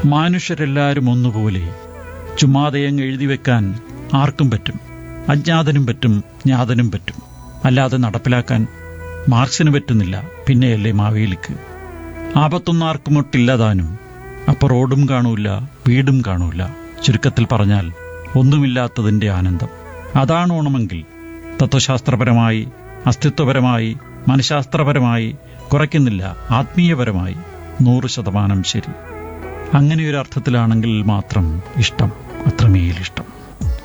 മനുഷ്യരെല്ലാവരും ഒന്നുപോലെ ചുമ്മാതെയങ്ങ് എഴുതി വെക്കാൻ ആർക്കും പറ്റും അജ്ഞാതനും പറ്റും ജ്ഞാതനും പറ്റും അല്ലാതെ നടപ്പിലാക്കാൻ മാർക്സിന് പറ്റുന്നില്ല പിന്നെയല്ലേ മാവേലിക്ക് ആപത്തൊന്നും ആർക്കും ഒട്ടില്ലതാനും അപ്പൊ റോഡും കാണൂല വീടും കാണൂല ചുരുക്കത്തിൽ പറഞ്ഞാൽ ഒന്നുമില്ലാത്തതിന്റെ ആനന്ദം അതാണ് ഓണമെങ്കിൽ തത്വശാസ്ത്രപരമായി അസ്തിത്വപരമായി മനഃശാസ്ത്രപരമായി കുറയ്ക്കുന്നില്ല ആത്മീയപരമായി നൂറ് ശതമാനം ശരി അങ്ങനെയൊരു അർത്ഥത്തിലാണെങ്കിൽ മാത്രം ഇഷ്ടം അത്രമേൽ ഇഷ്ടം